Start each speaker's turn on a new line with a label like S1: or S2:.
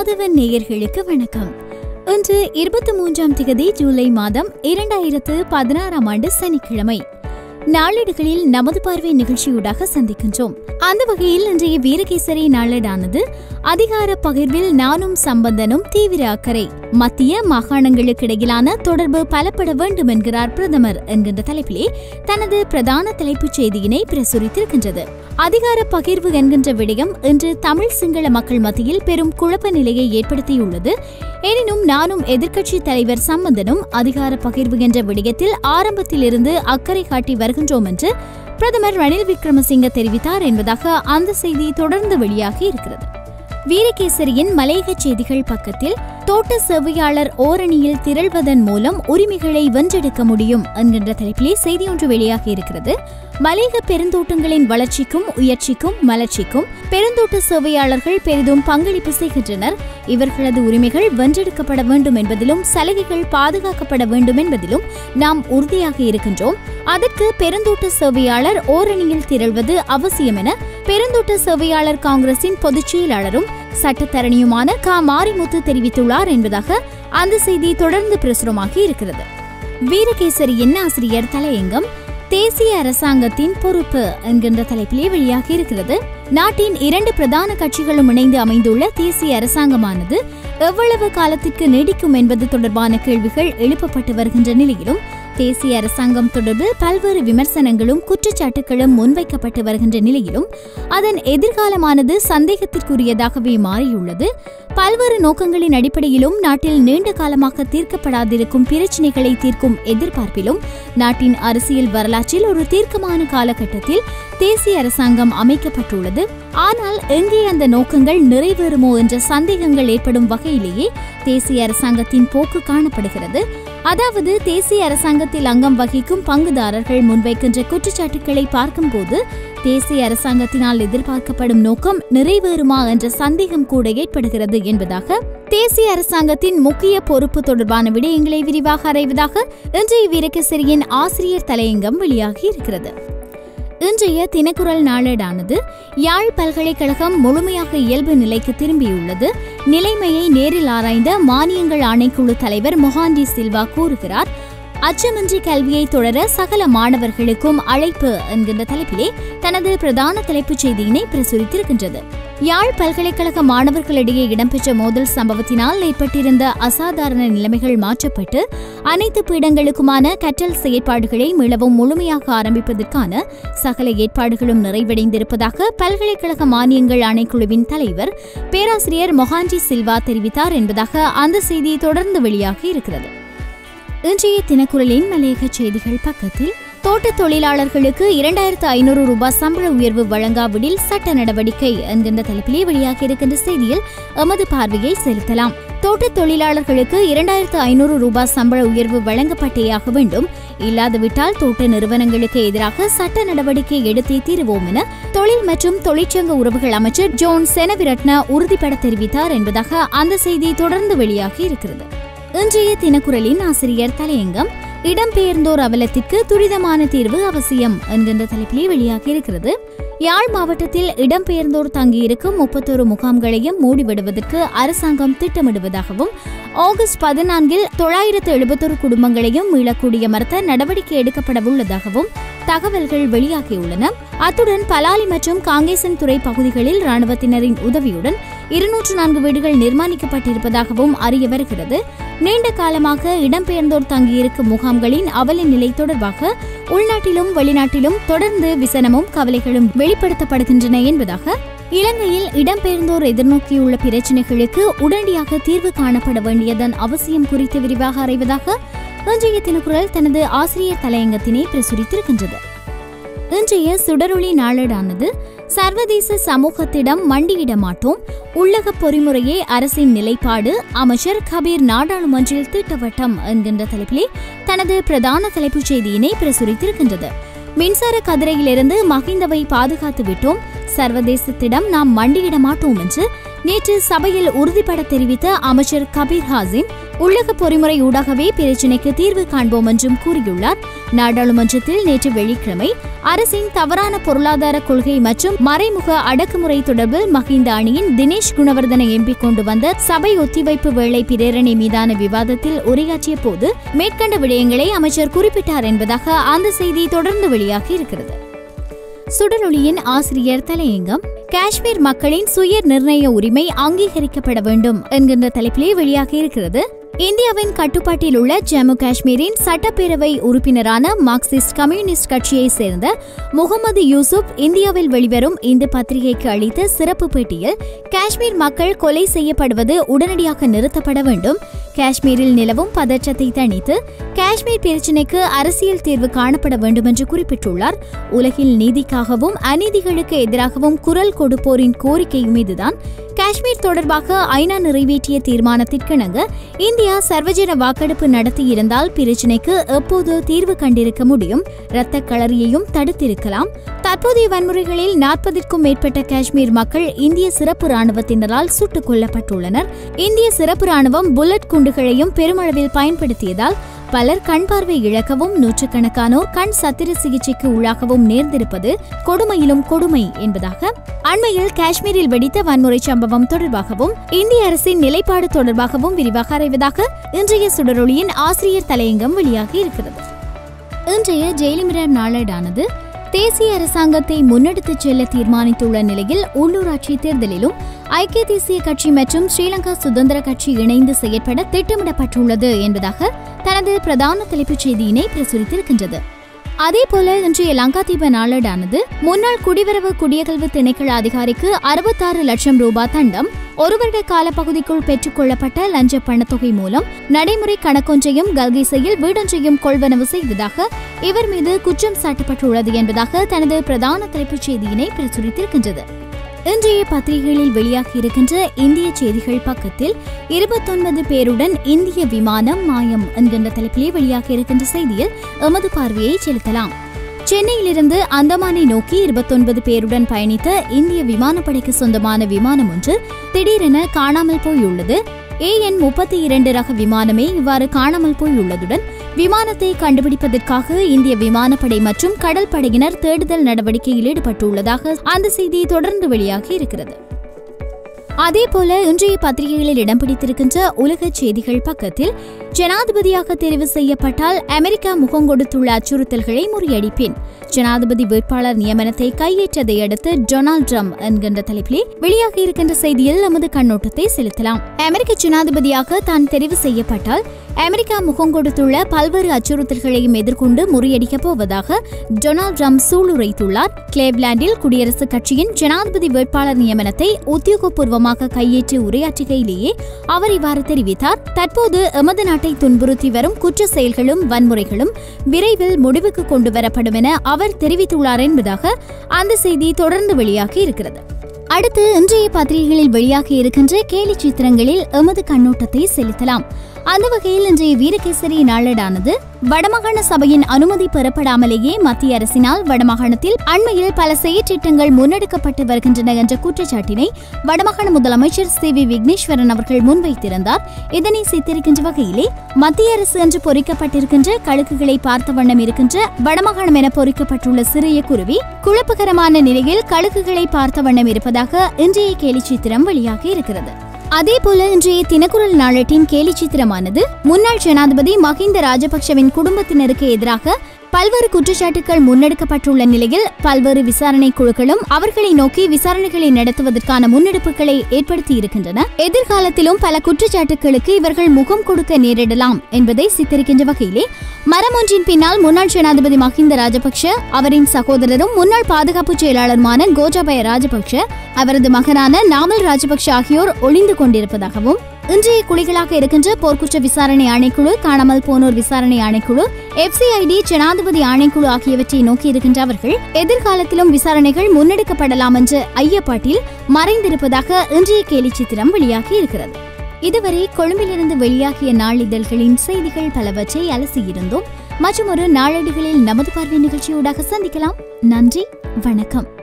S1: ஆதவன் நேயர்களுக்கு வணக்கம் இன்று இருபத்தி மூன்றாம் திகதி ஜூலை மாதம் இரண்டாயிரத்து பதினாறாம் ஆண்டு சனிக்கிழமை நாளேடுகளில் நமது பார்வை நிகழ்ச்சியூடாக சந்திக்கின்றோம் அந்த வகையில் இன்றைய வீரகேசரி நாளேடானது அதிகார பகிர்வில் நானும் சம்பந்தனும் தீவிர அக்கறை மத்திய மாகாணங்களுக்கு இடையிலான தொடர்பு பலப்பட வேண்டும் என்கிறார் பிரதமர் என்கின்ற தலைப்பிலே தனது பிரதான தலைப்புச் செய்தியினை பிரசுரித்திருக்கின்றது அதிகார பகிர்வு என்கின்ற விடயம் இன்று தமிழ் சிங்கள மக்கள் மத்தியில் பெரும் குழப்ப நிலையை ஏற்படுத்தியுள்ளது எனினும் நானும் எதிர்க்கட்சி தலைவர் சம்பந்தனும் அதிகார பகிர்வு என்ற விடயத்தில் ஆரம்பத்திலிருந்து அக்கறை காட்டி வருகின்றோம் என்று பிரதமர் ரணில் விக்ரமசிங்க தெரிவித்தார் என்பதாக அந்த செய்தி தொடர்ந்து வெளியாகி இருக்கிறது வீரகேசரியின் மலையக செய்திகள் பக்கத்தில் தோட்ட சேவையாளர் ஓரணியில் திரள்வதன் மூலம் உரிமைகளை வென்றெடுக்க முடியும் என்கின்ற தலைப்பிலே செய்தி ஒன்று வெளியாகி இருக்கிறது மலையக பெருந்தோட்டங்களின் வளர்ச்சிக்கும் உயர்ச்சிக்கும் மலர்ச்சிக்கும் பெருந்தோட்ட சேவையாளர்கள் பெரிதும் பங்களிப்பு செய்கின்றனர் இவர்களது உரிமைகள் வென்றெடுக்கப்பட வேண்டும் என்பதிலும் சலுகைகள் பாதுகாக்கப்பட வேண்டும் என்பதிலும் நாம் உறுதியாக இருக்கின்றோம் அதற்கு பெருந்தோட்ட சேவையாளர் ஓரணியில் திரள்வது அவசியம் என பெருந்தோட்ட சேவையாளர் காங்கிரசின் பொதுச் செயலாளரும் சட்டத்தரணியுமான க மாரிமுத்து தெரிவித்துள்ளார் என்பதாக அந்த செய்தி தொடர்ந்து பிரசுரமாகி இருக்கிறது வீரகேசரியின் ஆசிரியர் தலையங்கம் தேசிய அரசாங்கத்தின் பொறுப்பு என்கின்ற தலைப்பிலே வெளியாகி இருக்கிறது நாட்டின் இரண்டு பிரதான கட்சிகளும் இணைந்து அமைந்துள்ள தேசிய அரசாங்கமானது எவ்வளவு காலத்திற்கு நீடிக்கும் என்பது தொடர்பான கேள்விகள் எழுப்பப்பட்டு வருகின்ற நிலையிலும் தேசிய அரசாங்கம் தொடர்பில் பல்வேறு விமர்சனங்களும் குற்றச்சாட்டுகளும் முன்வைக்கப்பட்டு வருகின்ற நிலையிலும் அதன் எதிர்காலமானது சந்தேகத்திற்குரியதாகவே மாறியுள்ளது பல்வேறு நோக்கங்களின் அடிப்படையிலும் நாட்டில் நீண்ட காலமாக தீர்க்கப்படாதிருக்கும் பிரச்சினைகளை தீர்க்கும் எதிர்பார்ப்பிலும் நாட்டின் அரசியல் வரலாற்றில் ஒரு தீர்க்கமான காலகட்டத்தில் தேசிய அரசாங்கம் அமைக்கப்பட்டுள்ளது ஆனால் எங்கே அந்த நோக்கங்கள் நிறைவேறுமோ என்ற சந்தேகங்கள் ஏற்படும் வகையிலேயே தேசிய அரசாங்கத்தின் போக்கு காணப்படுகிறது அதாவது தேசிய அரசாங்கத்தில் அங்கம் வகிக்கும் பங்குதாரர்கள் முன்வைக்கின்ற குற்றச்சாட்டுகளை பார்க்கும்போது தேசிய அரசாங்கத்தினால் எதிர்பார்க்கப்படும் நோக்கம் நிறைவேறுமா என்ற சந்தேகம் கூட ஏற்படுகிறது என்பதாக தேசிய அரசாங்கத்தின் முக்கிய பொறுப்பு தொடர்பான விடயங்களை விரிவாக அறிவதாக இன்றைய வீரகேசரியின் ஆசிரியர் தலையங்கம் வெளியாகி இருக்கிறது இன்றைய தினக்குரல் நாளேடானது யாழ் பல்கலைக்கழகம் முழுமையாக இயல்பு நிலைக்கு திரும்பியுள்ளது நிலைமையை நேரில் ஆராய்ந்த மானியங்கள் ஆணைக்குழு தலைவர் மொஹாண்டி சில்வா கூறுகிறார் அச்சமின்றி கல்வியை தொடர சகல மாணவர்களுக்கும் அழைப்பு என்கின்ற தலைப்பிலே தனது பிரதான தலைப்புச் செய்தியினை பிரசுரித்திருக்கின்றது யாழ் பல்கலைக்கழக மாணவர்களிடையே இடம்பெற்ற மோதல் சம்பவத்தினால் ஏற்பட்டிருந்த அசாதாரண நிலைமைகள் மாற்றப்பட்டு அனைத்து பீடங்களுக்குமான கற்றல் செயற்பாடுகளை மீளவும் முழுமையாக ஆரம்பிப்பதற்கான சகல ஏற்பாடுகளும் நிறைவடைந்திருப்பதாக பல்கலைக்கழக மானியங்கள் ஆணைக்குழுவின் தலைவர் பேராசிரியர் மொஹாண்டி சில்வா தெரிவித்தார் என்பதாக அந்த செய்தி தொடர்ந்து வெளியாகி இருக்கிறது இன்றைய தினக்குரலின் மலையக செய்திகள் பக்கத்தில் தோட்ட தொழிலாளர்களுக்கு இரண்டாயிரத்து ஐநூறு ரூபாய் சம்பள உயர்வு வழங்காவிடில் சட்ட நடவடிக்கை என்கின்ற தலைப்பிலே வெளியாக இருக்கின்ற செய்தியில் எமது பார்வையை செலுத்தலாம் தோட்ட தொழிலாளர்களுக்கு இரண்டாயிரத்து ஐநூறு ரூபாய் சம்பள உயர்வு வழங்கப்பட்டேயாக வேண்டும் இல்லாதுவிட்டால் தோட்ட நிறுவனங்களுக்கு எதிராக சட்ட நடவடிக்கை எடுத்தே தீருவோம் என தொழில் மற்றும் தொழிற்சங்க உறவுகள் அமைச்சர் ஜோன் செனவிரட்ன உறுதிபட தெரிவித்தார் என்பதாக அந்த செய்தி தொடர்ந்து வெளியாகி இருக்கிறது இன்றைய தினக்குரலின் ஆசிரியர் தலையங்கம் இடம்பெயர்ந்தோர் அவலத்திற்கு துரிதமான தீர்வு அவசியம் என்கின்ற தலைப்பிலே வெளியாகி இருக்கிறது யாழ் மாவட்டத்தில் இடம்பெயர்ந்தோர் தங்கியிருக்கும் முப்பத்தொரு முகாம்களையும் மூடிவிடுவதற்கு அரசாங்கம் திட்டமிடுவதாகவும் ஆகஸ்ட் பதினான்கில் தொள்ளாயிரத்து எழுபத்தொரு குடும்பங்களையும் மீளக்கூடிய மறுத்த நடவடிக்கை எடுக்கப்படவுள்ளதாகவும் தகவல்கள் வெளியாகியுள்ளன அத்துடன் பலாலி மற்றும் காங்கேசன் துறை பகுதிகளில் ராணுவத்தினரின் உதவியுடன் இருநூற்று நான்கு வீடுகள் நிர்மாணிக்கப்பட்டிருப்பதாகவும் அறிய வருகிறது நீண்ட காலமாக இடம்பெயர்ந்தோர் தங்கியிருக்கும் முகாம்களின் அவல நிலை தொடர்பாக உள்நாட்டிலும் வெளிநாட்டிலும் தொடர்ந்து விசனமும் கவலைகளும் வெளிப்படுத்தப்படுகின்றன என்பதாக இலங்கையில் இடம்பெயர்ந்தோர் எதிர்நோக்கியுள்ள பிரச்சினைகளுக்கு உடனடியாக தீர்வு காணப்பட வேண்டியதன் அவசியம் குறித்து விரிவாக அறிவதாக இன்றைய தினக்குரல் தனது ஆசிரியர் தலையங்கத்தினை பிரசுரித்திருக்கின்றது இன்றைய சுடரொளி நாளேடானது சர்வதேச சமூகத்திடம் மண்டியிட மாட்டோம் உள்ளக பொறிமுறையே அரசின் நிலைப்பாடு அமைச்சர் கபீர் நாடாளுமன்றில் திட்டவட்டம் என்கின்ற தலைப்பிலே தனது பிரதான தலைப்புச் செய்தியினை பிரசுரித்திருக்கின்றது மின்சார கதிரையிலிருந்து மகிந்தவை பாதுகாத்து விட்டோம் சர்வதேசத்திடம் நாம் மண்டியிட மாட்டோம் என்று நேற்று சபையில் உறுதிபட தெரிவித்த அமைச்சர் கபீர் ஹாசிம் உள்ளக பொறிமுறை ஊடாகவே பிரச்சினைக்கு தீர்வு காண்போம் என்றும் கூறியுள்ளார் நாடாளுமன்றத்தில் நேற்று வெள்ளிக்கிழமை அரசின் தவறான பொருளாதார கொள்கை மற்றும் மறைமுக அடக்குமுறை தொடர்பில் மஹிந்த அணியின் தினேஷ் குணவர்தன எம்பி கொண்டு வந்த சபை ஒத்திவைப்பு வேளை பிரேரணை மீதான விவாதத்தில் உரையாற்றிய போது மேற்கண்ட விடயங்களை அமைச்சர் குறிப்பிட்டார் என்பதாக அந்த செய்தி தொடர்ந்து வெளியாகி இருக்கிறது சுடரொளியின் ஆசிரியர் தலையங்கம் காஷ்மீர் மக்களின் சுய நிர்ணய உரிமை அங்கீகரிக்கப்பட வேண்டும் என்கின்ற தலைப்பிலே வெளியாகி இருக்கிறது இந்தியாவின் கட்டுப்பாட்டில் உள்ள ஜம்மு காஷ்மீரின் சட்டப்பேரவை உறுப்பினரான மார்க்சிஸ்ட் கம்யூனிஸ்ட் கட்சியை சேர்ந்த முகமது யூசுப் இந்தியாவில் வெளிவரும் இந்த பத்திரிகைக்கு அளித்த சிறப்பு பேட்டியில் காஷ்மீர் மக்கள் கொலை செய்யப்படுவது உடனடியாக நிறுத்தப்பட வேண்டும் காஷ்மீரில் நிலவும் பதற்றத்தை தணித்து காஷ்மீர் பிரச்சினைக்கு அரசியல் தீர்வு காணப்பட வேண்டும் என்று குறிப்பிட்டுள்ளார் உலகில் நீதிக்காகவும் அநீதிகளுக்கு எதிராகவும் குரல் கொடுப்போரின் கோரிக்கையும் இதுதான் காஷ்மீர் தொடர்பாக ஐநா நிறைவேற்றிய தீர்மானத்திற்கிணங்க இந்தியா சர்வஜன வாக்கெடுப்பு நடத்தியிருந்தால் பிரச்சினைக்கு எப்போது தீர்வு கண்டிருக்க முடியும் இரத்த களரியையும் தடுத்திருக்கலாம் தற்போதைய வன்முறைகளில் நாற்பதிற்கும் மேற்பட்ட காஷ்மீர் மக்கள் இந்திய சிறப்பு ராணுவத்தினரால் சுட்டுக் கொல்லப்பட்டுள்ளனர் இந்திய சிறப்பு ராணுவம் புல்லட் குண்டுகளையும் பெருமளவில் பயன்படுத்தியதால் பலர் கண் பார்வை இழக்கவும் நூற்றுக்கணக்கானோர் கண் சத்திர சிகிச்சைக்கு உள்ளாகவும் நேர்ந்திருப்பது கொடுமையிலும் கொடுமை என்பதாக அண்மையில் காஷ்மீரில் வெடித்த வன்முறை சம்பவம் தொடர்பாகவும் இந்திய அரசின் நிலைப்பாடு தொடர்பாகவும் விரிவாக ஆராய்வதாக இன்றைய சுடரொளியின் ஆசிரியர் தலையங்கம் வெளியாகி இருக்கிறது இன்றைய ஜெயிலிமிரர் நாளேடானது தேசிய அரசாங்கத்தை முன்னெடுத்துச் செல்ல தீர்மானித்துள்ள நிலையில் உள்ளூராட்சி தேர்தலிலும் ஐக்கிய தேசிய கட்சி மற்றும் ஸ்ரீலங்கா சுதந்திர கட்சி இணைந்து செயற்பட திட்டமிடப்பட்டுள்ளது என்பதாக தனது பிரதான தலைப்புச் செய்தியினை பிரசுரித்திருக்கின்றது அதேபோல இன்றைய லங்காதீப நாளேடானது முன்னாள் குடிவரவு குடியகல்வு திணைக்கள அதிகாரிக்கு அறுபத்தாறு லட்சம் ரூபாய் தண்டம் ஒரு வருட காலப்பகுதிக்குள் பெற்றுக் கொள்ளப்பட்ட லஞ்ச பணத்தொகை மூலம் நடைமுறை கணக்கொன்றையும் கல்கிசையில் வீடொன்றையும் கொள்வனவு செய்ததாக இவர் மீது குற்றம் சாட்டப்பட்டுள்ளது என்பதாக தனது பிரதான தலைப்புச் செய்தியினை பிரசுரித்திருக்கின்றது இன்றைய பத்திரிகைகளில் வெளியாகி இருக்கின்ற இந்திய செய்திகள் பக்கத்தில் இருபத்தொன்பது பேருடன் இந்திய விமானம் மாயம் என்கின்ற தலைப்பிலே வெளியாகி இருக்கின்ற செய்தியில் எமது பார்வையை செலுத்தலாம் சென்னையிலிருந்து அந்தமானை நோக்கி இருபத்தொன்பது பேருடன் பயணித்த இந்திய விமானப்படைக்கு சொந்தமான விமானம் ஒன்று திடீரென காணாமல் போயுள்ளது ஏஎன் முப்பத்தி இரண்டு ரக விமானமே இவ்வாறு காணாமல் போயுள்ளதுடன் விமானத்தை கண்டுபிடிப்பதற்காக இந்திய விமானப்படை மற்றும் கடல் படையினர் தேடுதல் நடவடிக்கையில் ஈடுபட்டுள்ளதாக அந்த செய்தி தொடர்ந்து வெளியாகி இருக்கிறது அதேபோல இன்றைய பத்திரிகைகளில் இடம் பிடித்திருக்கின்ற உலக செய்திகள் பக்கத்தில் ஜனாதிபதியாக தெரிவு செய்யப்பட்டால் அமெரிக்கா முகம் கொடுத்துள்ள அச்சுறுத்தல்களை முறியடிப்பேன் ஜனாதிபதி வேட்பாளர் நியமனத்தை கையேற்றதை அடுத்து டொனால்ட் ட்ரம்ப் என்கின்ற தலைப்பிலே வெளியாக இருக்கின்ற செய்தியில் நமது கண்ணோட்டத்தை செலுத்தலாம் அமெரிக்க ஜனாதிபதியாக தான் தெரிவு செய்யப்பட்டால் அமெரிக்கா முகம் கொடுத்துள்ள பல்வேறு அச்சுறுத்தல்களையும் எதிர்கொண்டு முறியடிக்கப் போவதாக டொனால்ட் ட்ரம்ப் சூளுரைத்துள்ளார் கிளேவ்லாண்டில் குடியரசுக் கட்சியின் ஜனாதிபதி வேட்பாளர் நியமனத்தை உத்தியோகபூர்வமாக கையேற்றி உரையாற்றுகையிலேயே அவர் இவ்வாறு தெரிவித்தார் தற்போது எமது நாட்டை துன்புறுத்தி வரும் குற்ற செயல்களும் வன்முறைகளும் விரைவில் முடிவுக்கு கொண்டு வரப்படும் என அவர் தெரிவித்துள்ளார் என்பதாக அந்த செய்தி தொடர்ந்து வெளியாகி இருக்கிறது அடுத்து இன்றைய பத்திரிகைகளில் வெளியாகி இருக்கின்ற கேலி சித்திரங்களில் எமது கண்ணோட்டத்தை செலுத்தலாம் அந்த வகையில் இன்றைய வீரகேசரி நாளேடானது வடமாகாண சபையின் அனுமதி பெறப்படாமலேயே மத்திய அரசினால் வடமாகாணத்தில் அண்மையில் பல செயற்றிட்டங்கள் முன்னெடுக்கப்பட்டு வருகின்றன என்ற குற்றச்சாட்டினை வடமாகாண முதலமைச்சர் சி வி விக்னேஸ்வரன் அவர்கள் முன்வைத்திருந்தார் இதனை சித்தரிக்கின்ற வகையிலே மத்திய அரசு என்று பொறிக்கப்பட்டிருக்கின்ற கழுக்குகளை பார்த்த வண்ணம் இருக்கின்ற வடமாகாணம் என பொறிக்கப்பட்டுள்ள சிறிய குருவி குழப்பகரமான நிலையில் கழுக்குகளை பார்த்த வண்ணம் இருப்பதாக இன்றைய கேலி சித்திரம் வெளியாகி இருக்கிறது அதேபோல இன்றைய தினக்குரல் நாளேட்டின் கேலி சித்திரமானது முன்னாள் ஜனாதிபதி மஹிந்த ராஜபக்ஷவின் குடும்பத்தினருக்கு எதிராக பல்வேறு குற்றச்சாட்டுகள் முன்னெடுக்கப்பட்டுள்ள நிலையில் பல்வேறு விசாரணை குழுக்களும் அவர்களை நோக்கி விசாரணைகளை நடத்துவதற்கான முன்னெடுப்புகளை ஏற்படுத்தி இருக்கின்றன எதிர்காலத்திலும் பல குற்றச்சாட்டுகளுக்கு இவர்கள் முகம் கொடுக்க நேரிடலாம் என்பதை சித்தரிக்கின்ற வகையிலே மரம் ஒன்றின் பின்னால் முன்னாள் ஜனாதிபதி மஹிந்த ராஜபக்ஷ அவரின் சகோதரரும் முன்னாள் பாதுகாப்பு செயலாளருமான கோஜாபய ராஜபக்ஷ அவரது மகனான நாமல் ராஜபக்ஷ ஆகியோர் ஒளிந்து கொண்டிருப்பதாகவும் இன்றைய குழிகளாக இருக்கின்ற போர்க்குற்ற விசாரணை ஆணைக்குழு காணாமல் போனோர் விசாரணை ஆணைக்குழு எஃப்சிஐடி ஜனாதிபதி ஆணைக்குழு ஆகியவற்றை நோக்கி இருக்கின்ற அவர்கள் எதிர்காலத்திலும் விசாரணைகள் முன்னெடுக்கப்படலாம் என்ற ஐயப்பாட்டில் மறைந்திருப்பதாக இன்றைய கேலி சித்திரம் வெளியாகி இருக்கிறது இதுவரை கொழும்பிலிருந்து வெளியாகிய நாளிதழ்களின் செய்திகள் பலவற்றை அலசியிருந்தோம் மற்றும் ஒரு நாளேடுகளில் நமது பார்வை நிகழ்ச்சியூடாக சந்திக்கலாம் நன்றி வணக்கம்